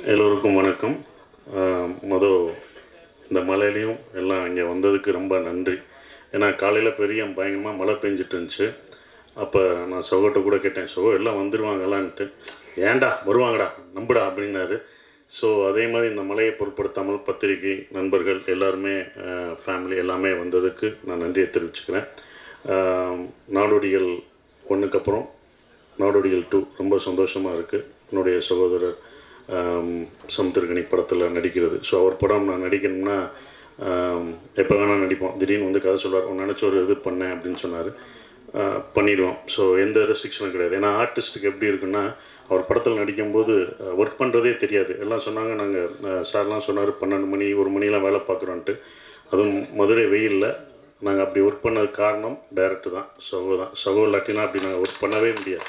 எல்லோருக்கும் வணக்கம் ஆஹ் மொதல் இந்த மழையிலையும் எல்லாம் இங்கே வந்ததுக்கு ரொம்ப நன்றி ஏன்னா காலையில் பெரிய பயங்கரமாக மழை பெஞ்சிட்டு இருந்துச்சு அப்போ நான் சகோட்ட கூட கேட்டேன் சகோ எல்லாம் வந்துடுவாங்களான்ட்டு ஏன்டா வருவாங்கடா நம்புடா அப்படின்னாரு ஸோ அதே மாதிரி இந்த மழையை பொருட்படுத்தாமல் பத்திரிகை நண்பர்கள் எல்லாருமே ஃபேமிலி எல்லாமே வந்ததுக்கு நான் நன்றியை தெரிவிச்சுக்கிறேன் ஆஹ் நாடோடிகள் ஒன்றுக்கு அப்புறம் நாடோடிகள் டூ ரொம்ப சந்தோஷமாக இருக்குது என்னுடைய சகோதரர் ஆம், சமுத்திரகனி படத்தில் நடிக்கிறது ஸோ அவர் படம் நான் நடிக்கணும்னா எப்போ வேணால் நடிப்போம் திடீர்னு வந்து கதை சொல்வார் உன் நினச்ச ஒரு இது பண்ணேன் அப்படின்னு சொன்னார் பண்ணிடுவோம் ஸோ எந்த ரெஸ்ட்ரிக்ஷனும் கிடையாது ஏன்னா ஆர்டிஸ்ட்டுக்கு எப்படி இருக்குன்னா அவர் படத்தில் நடிக்கும்போது ஒர்க் பண்ணுறதே தெரியாது எல்லாம் சொன்னாங்க நாங்கள் சார்லாம் சொன்னார் பன்னெண்டு மணி ஒரு மணிலாம் வேலை பார்க்குறோன்ட்டு அதுவும் மதுரை வெயிலில் நாங்கள் அப்படி ஒர்க் பண்ணது காரணம் டைரக்டர் தான் சகோ தான் சகோ இல்லாட்டினா அப்படி நாங்கள் ஒர்க் பண்ணவே முடியாது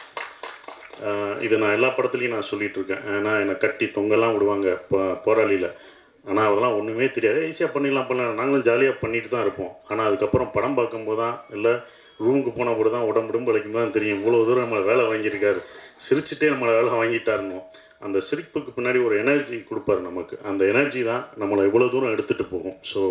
ஆஹ் இதை நான் எல்லா படத்துலையும் நான் சொல்லிட்டு இருக்கேன் ஏன்னா என்னை கட்டி தொங்கலாம் விடுவாங்க போ போராளியில் ஆனால் அதெல்லாம் ஒன்றுமே தெரியாது ஈஸியாக பண்ணிடலாம் பண்ணலாம் நாங்களும் ஜாலியாக பண்ணிட்டு தான் இருப்போம் ஆனால் அதுக்கப்புறம் படம் பார்க்கும்போது தான் இல்லை ரூமுக்கு போன போது தான் உடம்பு உடம்பு வலிக்கும் தான் தெரியும் இவ்வளோ தூரம் நம்மளை வேலை வாங்கியிருக்காரு சிரிச்சுட்டே நம்மளை வேலை வாங்கிட்டாருன்னு அந்த சிரிப்புக்கு பின்னாடி ஒரு எனர்ஜி கொடுப்பாரு நமக்கு அந்த எனர்ஜி தான் நம்மளை இவ்வளோ தூரம் எடுத்துகிட்டு போகும் ஸோ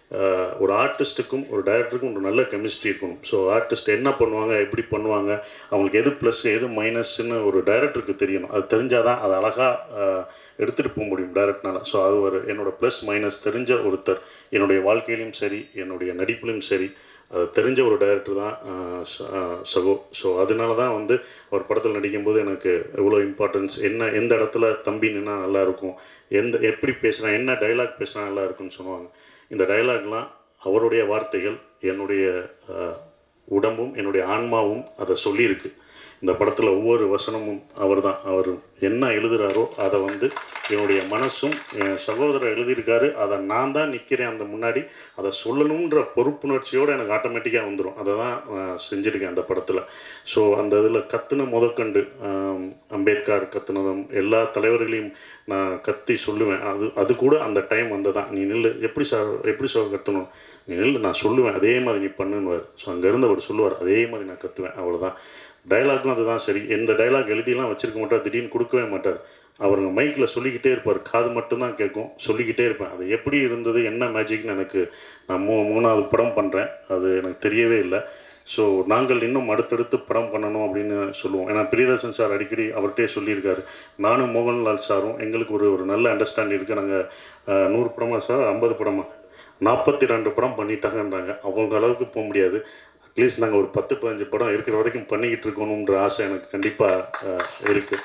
ஒரு ஆர்டிஸ்ட்டுக்கும் ஒரு டைரக்டருக்கும் ஒரு நல்ல கெமிஸ்ட்ரி இருக்கணும் ஸோ ஆர்டிஸ்ட் என்ன பண்ணுவாங்க எப்படி பண்ணுவாங்க அவங்களுக்கு எது ப்ளஸ் எது மைனஸ்ன்னு ஒரு டைரக்டருக்கு தெரியணும் அது தெரிஞ்சால் தான் அது அழகாக எடுத்துகிட்டு போக முடியும் டைரக்ட்னால ஸோ அது ஒரு என்னோடய ப்ளஸ் மைனஸ் தெரிஞ்ச ஒருத்தர் என்னுடைய வாழ்க்கையிலும் சரி என்னுடைய நடிப்பிலும் சரி அது தெரிஞ்ச ஒரு டைரக்டர் தான் ஆஹ் ச- ஆஹ் சகோ ஸோ அதனால தான் வந்து அவர் படத்தில் நடிக்கும்போது எனக்கு எவ்வளோ இம்பார்ட்டன்ஸ் என்ன எந்த இடத்துல தம்பி நின்னா நல்லா இருக்கும் எந்த எப்படி பேசுனா என்ன டைலாக் பேசினா நல்லா இருக்கும்னு சொல்லுவாங்க இந்த டைலாக்லாம் அவருடைய வார்த்தைகள் என்னுடைய ஆஹ், உடம்பும் என்னுடைய ஆன்மாவும் அதை சொல்லியிருக்கு இந்த படத்தில் ஒவ்வொரு வசனமும் அவர் தான் அவர் என்ன எழுதுகிறாரோ அதை வந்து என்னுடைய மனசும் என் சகோதரர் எழுதியிருக்காரு அதை நான் தான் நிற்கிறேன் அந்த முன்னாடி அதை சொல்லணுன்ற பொறுப்புணர்ச்சியோடு எனக்கு ஆட்டோமேட்டிக்காக வந்துடும் அதை தான் நான் செஞ்சுருக்கேன் அந்த படத்தில் ஸோ அந்த இதில் கத்துன முதற்கண்டு ஆம், அம்பேத்கர் கத்துனதும் எல்லா தலைவர்களையும் நான் கத்தி சொல்லுவேன் அது அது கூட அந்த டைம் வந்ததான் நீ நில்லு எப்படி சார் எப்படி சார் கத்தணும் நீ நில்லு நான் சொல்லுவேன் அதே மாதிரி நீ பண்ணுன்னுவார் ஸோ அங்கேருந்து அவர் சொல்லுவார் அதே மாதிரி நான் கத்துவேன் அவ்வளோதான் டைலாக்கும் அதுதான் சரி எந்த டைலாக் எழுதிலாம் வச்சிருக்க மாட்டார் திடீர்னு கொடுக்கவே மாட்டார் அவருங்க மைக்கில் சொல்லிக்கிட்டே இருப்பார் காது மட்டும்தான் கேட்கும் சொல்லிக்கிட்டே இருப்பேன் அது எப்படி இருந்தது என்ன மேஜிக்னு எனக்கு நான் மூ மூணாவது படம் பண்ணுறேன் அது எனக்கு தெரியவே இல்லை ஸோ நாங்கள் இன்னும் அடுத்தடுத்து படம் பண்ணணும் அப்படின்னு சொல்லுவோம் ஏன்னா பிரியதர்சன் சார் அடிக்கடி அவர்கிட்டயே சொல்லியிருக்காரு நானும் மோகன்லால் சாரும் எங்களுக்கு ஒரு ஒரு நல்ல அண்டர்ஸ்டாண்டிங் இருக்குது நாங்கள் நூறு படமா சார் ஐம்பது படமா நாற்பத்தி ரெண்டு படம் பண்ணிட்டாங்கன்றாங்க அவங்க அளவுக்கு போக முடியாது அட்லீஸ்ட் நாங்கள் ஒரு பத்து பதினஞ்சு படம் இருக்கிற வரைக்கும் பண்ணிக்கிட்டு இருக்கணுன்ற ஆசை எனக்கு கண்டிப்பாக இருக்குது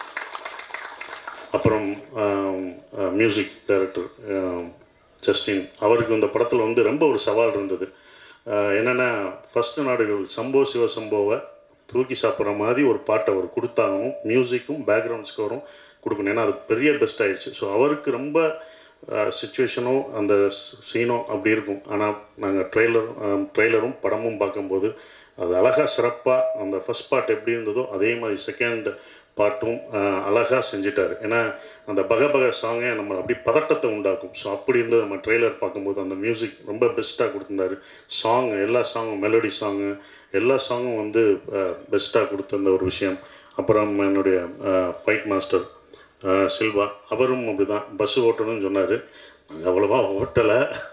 அப்புறம் மியூசிக் டைரக்டர் ஜஸ்டின் அவருக்கு இந்த படத்தில் வந்து ரொம்ப ஒரு சவால் இருந்தது அஹ், என்னென்னா ஃபஸ்ட்டு நாடுகள் சம்போ சிவ சம்போவை தூக்கி சாப்பிட்ற மாதிரி ஒரு பாட்டை அவர் கொடுத்தாலும் மியூசிக்கும் பேக்ரவுண்ட் ஸ்கோரும் கொடுக்கணும் ஏன்னா அது பெரிய பெஸ்ட் ஆயிடுச்சு ஸோ அவருக்கு ரொம்ப சுச்சுவேஷனோ அந்த சீனோ அப்படி இருக்கும் ஆனால் நாங்கள் ட்ரெய்லர் ட்ரெய்லரும் படமும் பார்க்கும்போது அது அழகாக சிறப்பாக அந்த ஃபஸ்ட் பார்ட் எப்படி இருந்ததோ அதே மாதிரி செகண்ட் பாட்டும் அழகாக செஞ்சிட்டாரு ஏன்னா அந்த பகபக சாங்கே நம்ம அப்படி பதட்டத்தை உண்டாக்கும் ஸோ அப்படி இருந்தது நம்ம ட்ரெய்லர் பார்க்கும்போது அந்த மியூசிக் ரொம்ப பெஸ்ட்டாக கொடுத்துருந்தாரு சாங் எல்லா சாங்கும் மெலோடி சாங்கு எல்லா சாங்கும் வந்து பெஸ்ட்டாக கொடுத்திருந்த ஒரு விஷயம் அப்புறம் என்னுடைய ஃபைட் மாஸ்டர் சில்வா அவரும் அப்படி தான் பஸ்ஸு ஓட்டணும்னு சொன்னார் நாங்கள் அவ்வளோவா ஓட்டலை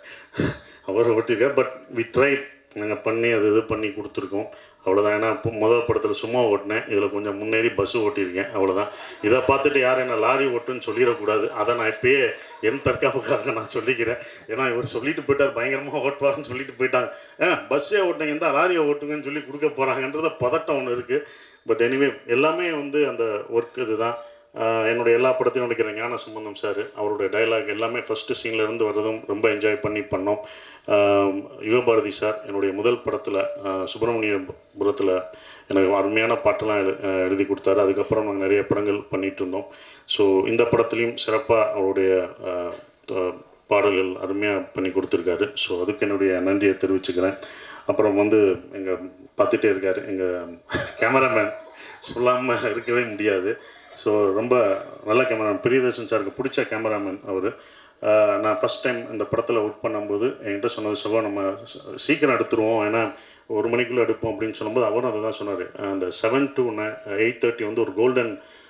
அவர் ஓட்டிருக்க பட் வி ட்ரை நாங்கள் பண்ணி அது இது பண்ணி கொடுத்துருக்கோம் அவ்வளோதான் ஏன்னா இப்போ முதல் படத்தில் சும்மா ஓட்டினேன் இதில் கொஞ்சம் முன்னேறி பஸ்ஸு ஓட்டியிருக்கேன் அவ்வளோதான் இதை பார்த்துட்டு யாரும் என்ன லாரி ஓட்டுன்னு சொல்லிடக்கூடாது அதை நான் இப்பயே என் தற்காப்புக்காக நான் சொல்லிக்கிறேன் ஏன்னா இவர் சொல்லிட்டு போயிட்டார் பயங்கரமாக ஓட்டுவாருன்னு சொல்லிட்டு போயிட்டாங்க ஆ பஸ்ஸே ஓட்டுங்க இந்த லாரியை ஓட்டுங்கன்னு சொல்லி கொடுக்க போகிறாங்கன்றத பதட்டம் ஒன்று இருக்குது பட் எனிவே எல்லாமே வந்து அந்த ஒர்க் இதுதான் ஆஹ் என்னுடைய எல்லா படத்தையும் நடிக்கிற ஞான சம்பந்தம் சார் அவருடைய டைலாக் எல்லாமே ஃபஸ்ட்டு சீன்ல இருந்து வர்றதும் ரொம்ப என்ஜாய் பண்ணி பண்ணோம் ஆஹ் யுகபாரதி சார் என்னுடைய முதல் படத்தில் சுப்பிரமணியபுரத்தில் எனக்கு அருமையான பாட்டெல்லாம் எழு ஆஹ் எழுதி கொடுத்தாரு அதுக்கப்புறம் நாங்கள் நிறைய படங்கள் பண்ணிட்டு இருந்தோம் ஸோ இந்த படத்துலையும் சிறப்பாக அவருடைய ஆஹ் ஆஹ் பாடல்கள் அருமையாக பண்ணி கொடுத்துருக்காரு ஸோ அதுக்கு என்னுடைய நன்றியை தெரிவிச்சுக்கிறேன் அப்புறம் வந்து எங்கள் பார்த்துட்டே இருக்கார் எங்கள் கேமராமேன் சொல்லாமல் இருக்கவே முடியாது ஸோ ரொம்ப நல்ல கேமராமேன் பிரியதர்ஷன் சாருக்கு பிடிச்ச கேமராமேன் அவர் நான் ஃபஸ்ட் டைம் இந்த படத்தில் ஒர்க் பண்ணும்போது என்கிட்ட சொன்னது சகோ நம்ம ச- சீக்கிரம் எடுத்துருவோம் ஏன்னா ஒரு மணிக்குள்ளே எடுப்போம் அப்படின்னு சொல்லும்போது அவரும் அதை தான் சொன்னார் அந்த செவன் டு எயிட் தேர்ட்டி வந்து ஒரு கோல்டன்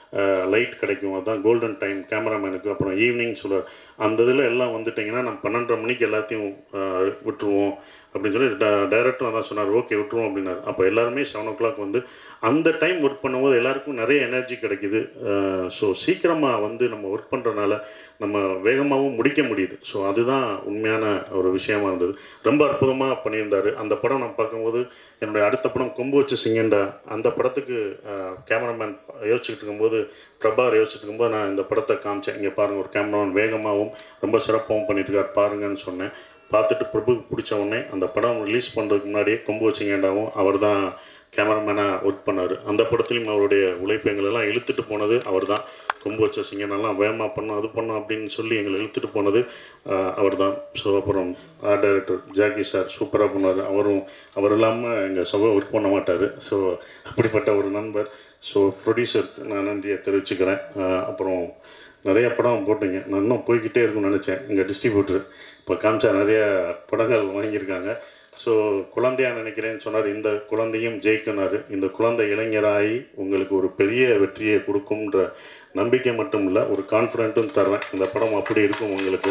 லைட் கிடைக்கும் அதுதான் கோல்டன் டைம் கேமராமேனுக்கு அப்புறம் ஈவினிங் சொல்லுவார் அந்த இதில் எல்லாம் வந்துட்டிங்கன்னா நம்ம பன்னெண்டரை மணிக்கு எல்லாத்தையும் அஹ், விட்டுருவோம் அப்படின்னு சொல்லி டைரக்டரும் அதான் சொன்னார் ஓகே விட்டுருவோம் அப்படின்னாரு அப்போ எல்லாருமே செவன் ஓ கிளாக் வந்து அந்த டைம் ஒர்க் பண்ணும்போது எல்லாருக்கும் நிறைய எனர்ஜி கிடைக்குது ஸோ சீக்கிரமாக வந்து நம்ம ஒர்க் பண்ணுறனால நம்ம வேகமாகவும் முடிக்க முடியுது ஸோ அதுதான் உண்மையான ஒரு விஷயமா இருந்தது ரொம்ப அற்புதமாக பண்ணியிருந்தார் அந்த படம் நான் பார்க்கும்போது என்னுடைய அடுத்த படம் கொம்பு வச்சு சிங்கண்டா அந்த படத்துக்கு கேமராமேன் யோசிச்சுட்டு இருக்கும்போது பிரபார் யோசிச்சுட்டு இருக்கும்போது நான் இந்த படத்தை காமிச்சேன் இங்கே பாருங்கள் ஒரு கேமராமேன் வேகமாகவும் ரொம்ப சிறப்பாகவும் பண்ணிட்டு இருக்கார் பாருங்கன்னு சொன்னேன் பார்த்துட்டு பிரபுக்கு பிடிச்ச உடனே அந்த படம் ரிலீஸ் பண்ணுறதுக்கு முன்னாடியே கொம்பு வச்சிங்கண்டாவும் அவர் தான் கேமராமேனாக ஒர்க் பண்ணார் அந்த படத்துலையும் அவருடைய உழைப்பு எங்களெல்லாம் இழுத்துட்டு போனது அவர் தான் கொம்பு வச்ச சிங்கனெல்லாம் வேகமாக பண்ணோம் அது பண்ணோம் அப்படின்னு சொல்லி எங்களை இழுத்துட்டு போனது அவர் தான் ஸோ அப்புறம் ஆர்ட் டைரக்டர் ஜாக்கி சார் சூப்பராக பண்ணார் அவரும் அவர் இல்லாமல் எங்கள் சபை ஒர்க் பண்ண மாட்டார் ஸோ அப்படிப்பட்ட ஒரு நண்பர் ஸோ ப்ரொடியூசருக்கு நான் நன்றியை தெரிவிச்சுக்கிறேன் ஆஹ் அப்புறம் நிறைய படம் போட்டீங்க நான் இன்னும் போய்கிட்டே இருக்கும்னு நினச்சேன் எங்கள் டிஸ்ட்ரிபியூட்டர் இப்போ காமிச்சா நிறைய படங்கள் வாங்கியிருக்காங்க ஸோ குழந்தையா நினைக்கிறேன்னு சொன்னார் இந்த குழந்தையும் ஜெயிக்கினார் இந்த குழந்தை இளைஞராகி உங்களுக்கு ஒரு பெரிய வெற்றியை கொடுக்கும்ன்ற நம்பிக்கை மட்டும் இல்லை ஒரு கான்ஃபிடென்ட்டும் தர்றேன் இந்த படம் அப்படி இருக்கும் உங்களுக்கு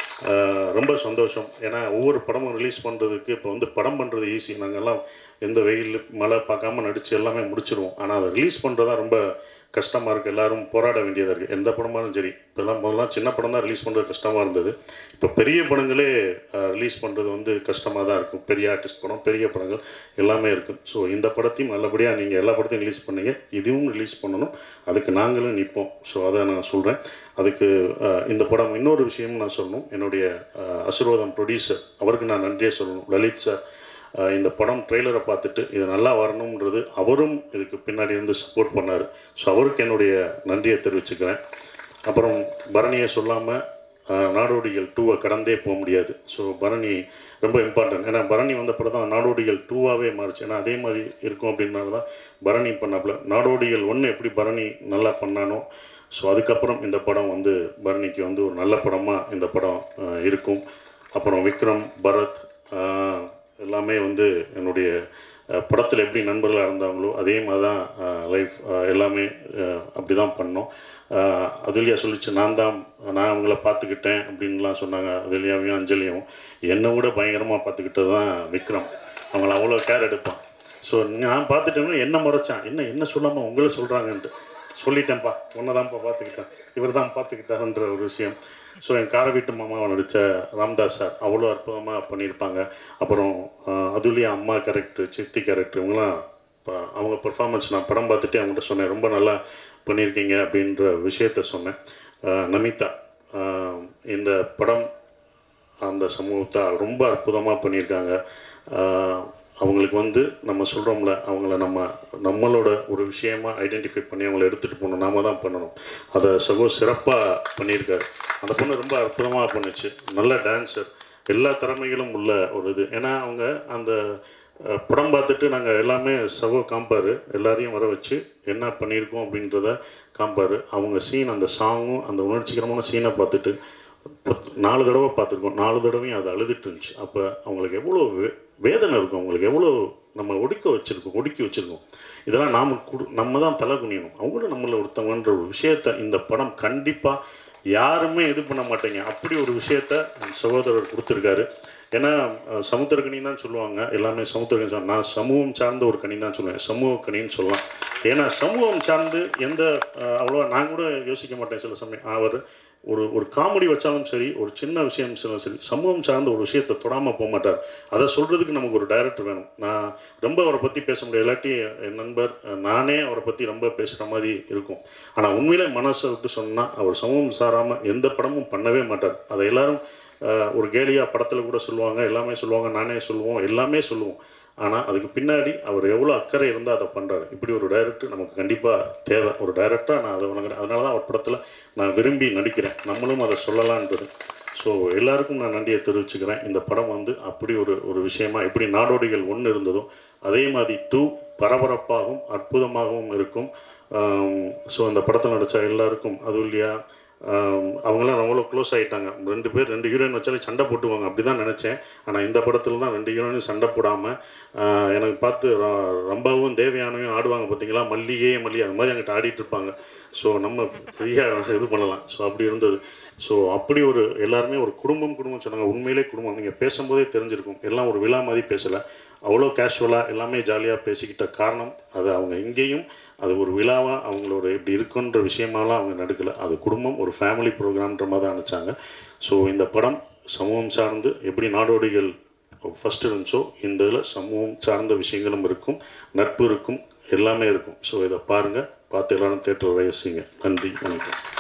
ஆஹ் ரொம்ப சந்தோஷம் ஏன்னா ஒவ்வொரு படமும் ரிலீஸ் பண்ணுறதுக்கு இப்போ வந்து படம் பண்ணுறது ஈஸி நாங்கள்லாம் எந்த வெயில் மழை பார்க்காம நடித்து எல்லாமே முடிச்சிருவோம் ஆனால் அதை ரிலீஸ் பண்ணுறது தான் ரொம்ப கஷ்டமாக இருக்குது எல்லாரும் போராட வேண்டியதாக இருக்குது எந்த படமாலும் சரி இப்போல்லாம் முதல்லாம் சின்ன படம் தான் ரிலீஸ் பண்ணுறது கஷ்டமாக இருந்தது இப்போ பெரிய படங்களே ரிலீஸ் பண்ணுறது வந்து கஷ்டமாக தான் இருக்கும் பெரிய ஆர்டிஸ்ட் படம் பெரிய படங்கள் எல்லாமே இருக்கும் ஸோ இந்த படத்தையும் நல்லபடியாக நீங்கள் எல்லா படத்தையும் ரிலீஸ் பண்ணீங்க இதுவும் ரிலீஸ் பண்ணணும் அதுக்கு நாங்களும் நிற்போம் ஸோ அதை நான் சொல்கிறேன் அதுக்கு அஹ், இந்த படம் இன்னொரு விஷயமும் நான் சொல்லணும் என்னுடைய அஹ், ஆசீர்வாதம் ப்ரொடியூசர் அவருக்கு நான் நன்றியே சொல்லணும் லலித் சார் அஹ், இந்த படம் ட்ரெய்லரை பார்த்துட்டு இது நல்லா வரணுன்றது அவரும் இதுக்கு பின்னாடி இருந்து சப்போர்ட் பண்ணார் ஸோ அவருக்கு என்னுடைய நன்றியை தெரிவிச்சுக்கிறேன் அப்புறம் பரணியை சொல்லாமல் நாடோடிகள் டூவை கடந்தே போக முடியாது ஸோ பரணி ரொம்ப இம்பார்ட்டன்ட் ஏன்னா பரணி வந்த படம் தான் நாடோடிகள் டூவாகவே மாறுச்சு ஏன்னா அதே மாதிரி இருக்கும் அப்படின்னால தான் பரணி பண்ணாப்புல நாடோடிகள் ஒன்று எப்படி பரணி நல்லா பண்ணானோ ஸோ அதுக்கப்புறம் இந்த படம் வந்து பரணிக்கு வந்து ஒரு நல்ல படமாக இந்த படம் அஹ், இருக்கும் அப்புறம் விக்ரம் பரத் அஹ், எல்லாமே வந்து என்னுடைய படத்தில் எப்படி நண்பர்களாக இருந்தாங்களோ அதே மாதிரி தான் லைஃப் எல்லாமே அப்படி தான் பண்ணோம் அஹ், அதுலியா சொல்லிச்சு நான் தான் நான் அவங்கள பார்த்துக்கிட்டேன் அப்படின்லாம் சொன்னாங்க அதுலியாவையும் அஞ்சலியும் என்னை விட பயங்கரமாக பார்த்துக்கிட்டது தான் விக்ரம் அவங்கள அவ்வளோ கேர் எடுப்பான் ஸோ நான் பார்த்துட்டேன்னா என்ன முறைச்சான் என்ன என்ன சொல்லாமல் உங்களை சொல்கிறாங்கன்ட்டு சொல்லிட்டேன்ப்பா உன்னை தான்ப்பா பார்த்துக்கிட்டேன் இவர் தான் பார்த்துக்கிட்டாருன்ற ஒரு விஷயம் ஸோ என் கார வீட்டு மாமாவை நடித்த ராம்தாஸ் சார் அவ்வளோ அற்புதமாக பண்ணியிருப்பாங்க அப்புறம் அஹ், அதுலேயும் அம்மா கேரக்டர் சித்தி கேரக்டர் இவங்களாம் இப்போ அவங்க பெர்ஃபார்மன்ஸ் நான் படம் பார்த்துட்டு அவங்கள்ட்ட சொன்னேன் ரொம்ப நல்லா பண்ணியிருக்கீங்க அப்படின்ற விஷயத்த சொன்னேன் அஹ், நமிதா அஹ், இந்த படம் அந்த சமூகத்தை ரொம்ப அற்புதமாக பண்ணியிருக்காங்க ஆஹ் அவங்களுக்கு வந்து நம்ம சொல்கிறோம்ல அவங்கள நம்ம நம்மளோட ஒரு விஷயமா ஐடென்டிஃபை பண்ணி அவங்கள எடுத்துகிட்டு போகணும் நாம தான் பண்ணணும் அதை சகோ சிறப்பாக பண்ணியிருக்காரு அந்த பொண்ணு ரொம்ப அற்புதமாக பண்ணுச்சு நல்ல டான்ஸர் எல்லா திறமைகளும் உள்ள ஒரு இது ஏன்னா அவங்க அந்த அஹ், படம் பார்த்துட்டு நாங்கள் எல்லாமே சகோ காம்பார் எல்லாரையும் வர வச்சு என்ன பண்ணியிருக்கோம் அப்படின்றத காம்பார் அவங்க சீன் அந்த சாங்கும் அந்த உணர்ச்சிகரமான சீனை பார்த்துட்டு பத்து- நாலு தடவை பார்த்துருக்கோம் நாலு தடவையும் அது அழுதுட்டு இருந்துச்சு அப்போ அவங்களுக்கு எவ்வளோ வே- வேதனை இருக்கும் அவங்களுக்கு எவ்வளோ நம்ம ஒடுக்க வச்சுருக்கோம் ஒடுக்கி வச்சுருக்கோம் இதெல்லாம் நாம் குடு நம்ம தான் தலை குனியணும் அவங்களும் நம்மள ஒருத்தவங்கன்ற ஒரு விஷயத்த இந்த படம் கண்டிப்பாக யாருமே இது பண்ண மாட்டேங்க அப்படி ஒரு விஷயத்த என் சகோதரர் கொடுத்துருக்காரு ஏன்னா அஹ், சமுத்திரக்கனி தான் சொல்லுவாங்க எல்லாமே சமுத்திரக்கனி சொல்லுவாங்க நான் சமூகம் சார்ந்த ஒரு கனி தான் சொல்லுவேன் சமூக கனின்னு சொல்லலாம் ஏன்னா சமூகம் சார்ந்து எந்த அஹ், அவ்வளோவா நான் கூட யோசிக்க மாட்டேன் சில சமயம் அவர் ஒரு ஒரு காமெடி வச்சாலும் சரி ஒரு சின்ன விஷயம் வச்சாலும் சரி சமூகம் சார்ந்த ஒரு விஷயத்தை தொடாமல் போக மாட்டார் அதை சொல்கிறதுக்கு நமக்கு ஒரு டைரக்டர் வேணும் நான் ரொம்ப அவரை பற்றி பேச முடியாது இல்லாட்டி என் நண்பர் அஹ், நானே அவரை பற்றி ரொம்ப பேசுகிற மாதிரி இருக்கும் ஆனால் உண்மையிலே மனசை விட்டு சொன்னால் அவர் சமூகம் சாராமல் எந்த படமும் பண்ணவே மாட்டார் அதை எல்லாரும் அஹ், ஒரு கேலியாக படத்தில் கூட சொல்லுவாங்க எல்லாமே சொல்லுவாங்க நானே சொல்லுவோம் எல்லாமே சொல்லுவோம் ஆனால் அதுக்கு பின்னாடி அவர் எவ்வளோ அக்கறை இருந்தால் அதை பண்ணுறாரு இப்படி ஒரு டைரக்டர் நமக்கு கண்டிப்பாக தேவை ஒரு டைரக்டராக நான் அதை வணங்குறேன் அதனால தான் அவர் படத்தில் நான் விரும்பி நடிக்கிறேன் நம்மளும் அதை சொல்லலான்றது ஸோ எல்லாருக்கும் நான் நன்றியை தெரிவிச்சுக்கிறேன் இந்த படம் வந்து அப்படி ஒரு ஒரு விஷயமா எப்படி நாடோடிகள் ஒன்று இருந்ததோ அதே மாதிரி டூ பரபரப்பாகவும் அற்புதமாகவும் இருக்கும் ஸோ அந்த படத்தில் நடித்த எல்லாருக்கும் அதுல்யா ஆம், அவங்களாம் அவ்வளோ க்ளோஸ் ஆகிட்டாங்க ரெண்டு பேர் ரெண்டு ஹீரோயின் வச்சாலே சண்டை போட்டுவாங்க அப்படி தான் நினச்சேன் ஆனால் இந்த படத்தில் தான் ரெண்டு ஹீரோயினும் சண்டை போடாமல் எனக்கு பார்த்து ர- ரம்பாவும் தேவயானையும் ஆடுவாங்க பார்த்தீங்களா மல்லிகே மல்லிகை அது மாதிரி அங்கிட்ட ஆடிட்டு இருப்பாங்க ஸோ நம்ம ஃப்ரீயாக இது பண்ணலாம் ஸோ அப்படி இருந்தது ஸோ அப்படி ஒரு எல்லாருமே ஒரு குடும்பம் குடும்பம் சொன்னாங்க உண்மையிலே குடும்பம் நீங்கள் பேசும்போதே தெரிஞ்சிருக்கும் எல்லாம் ஒரு விழா மாதிரி பேசலை அவ்வளோ கேஷுவலாக எல்லாமே ஜாலியாக பேசிக்கிட்ட காரணம் அது அவங்க இங்கேயும் அது ஒரு விழாவாக அவங்களோட இப்படி இருக்குன்ற விஷயமாலாம் அவங்க நடுக்கலை அது குடும்பம் ஒரு ஃபேமிலி ப்ரோக்ராம்ன்ற மாதிரி தான் நினச்சாங்க ஸோ இந்த படம் சமூகம் சார்ந்து எப்படி நாடோடிகள் ஃபஸ்ட்டு இருந்துச்சோ இந்த இதில் சமூகம் சார்ந்த விஷயங்களும் இருக்கும் நட்பு இருக்கும் எல்லாமே இருக்கும் ஸோ இதை பாருங்கள் பார்த்து எல்லாரும் தேட்டர் வயசுங்க நன்றி வணக்கம்